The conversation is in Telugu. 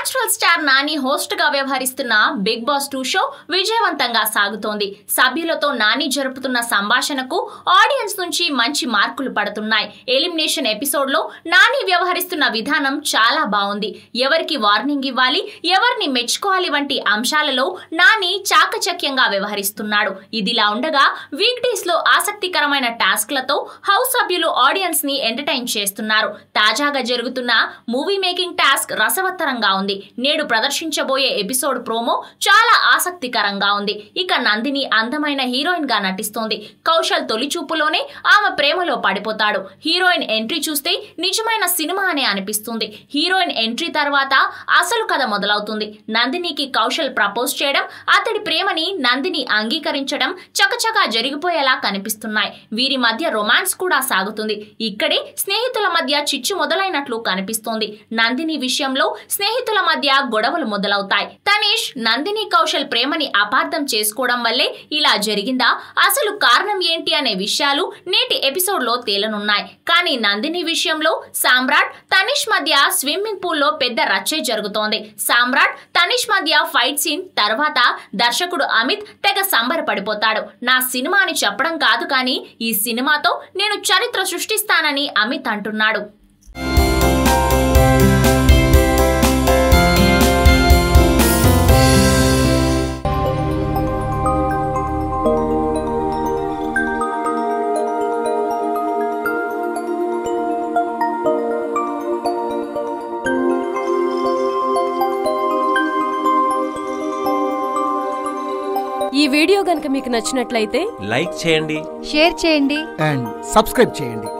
న్యాచురల్ స్టార్ నాని హోస్ట్ గా వ్యవహరిస్తున్న బిగ్ బాస్ టూ షో విజయవంతంగా సాగుతోంది సభ్యులతో నాని జరుపుతున్న సంభాషణకు ఆడియన్స్ నుంచి మంచి మార్కులు పడుతున్నాయి ఎలిమినేషన్ ఎపిసోడ్ లో నాని వ్యవహరిస్తున్న విధానం చాలా బాగుంది ఎవరికి వార్నింగ్ ఇవ్వాలి ఎవరిని మెచ్చుకోవాలి వంటి అంశాలలో నాని చాకచక్యంగా వ్యవహరిస్తున్నాడు ఇదిలా ఉండగా వీక్ డేస్ లో ఆసక్తికరమైన టాస్క్లతో హౌస్ సభ్యులు ఆడియన్స్ ని ఎంటర్టైన్ చేస్తున్నారు తాజాగా జరుగుతున్న మూవీ మేకింగ్ టాస్క్ రసవత్తరంగా ఉంది నేడు ప్రదర్శించబోయే ఎపిసోడ్ ప్రోమో చాలా ఆసక్తికరంగా ఉంది ఇక నందిని అందమైన హీరోయిన్ గా నటిస్తోంది కౌశల్ తొలి చూపులోనే ఆమె ప్రేమలో పడిపోతాడు హీరోయిన్ ఎంట్రీ చూస్తే నిజమైన సినిమా అనే అనిపిస్తుంది హీరోయిన్ ఎంట్రీ తర్వాత అసలు కథ మొదలవుతుంది నందినికి కౌశల్ ప్రపోజ్ చేయడం అతడి ప్రేమని నందిని అంగీకరించడం చకచకా జరిగిపోయేలా కనిపిస్తున్నాయి వీరి మధ్య రొమాన్స్ కూడా సాగుతుంది ఇక్కడే స్నేహితుల మధ్య చిచ్చు మొదలైనట్లు కనిపిస్తోంది నందిని విషయంలో స్నేహితుల మధ్య గొడవలు మొదలవుతాయి తనీష్ నందిని కౌశల్ ప్రేమని అపార్థం చేసుకోవడం వల్లే ఇలా జరిగిందా అసలు కారణం ఏంటి అనే విషయాలు నేటి ఎపిసోడ్ లో తేలనున్నాయి కానీ నందిని విషయంలో సామ్రాట్ తనిష్ మధ్య స్విమ్మింగ్ పూల్ లో పెద్ద రచ్చే జరుగుతోంది సామ్రాట్ తనిష్ మధ్య ఫైట్ సీన్ తర్వాత దర్శకుడు అమిత్ తెగ సంబరపడిపోతాడు నా సినిమా అని చెప్పడం కాదు కానీ ఈ సినిమాతో నేను చరిత్ర సృష్టిస్తానని అమిత్ అంటున్నాడు ఈ వీడియో గనుక మీకు నచ్చినట్లయితే లైక్ చేయండి షేర్ చేయండి అండ్ సబ్స్క్రైబ్ చేయండి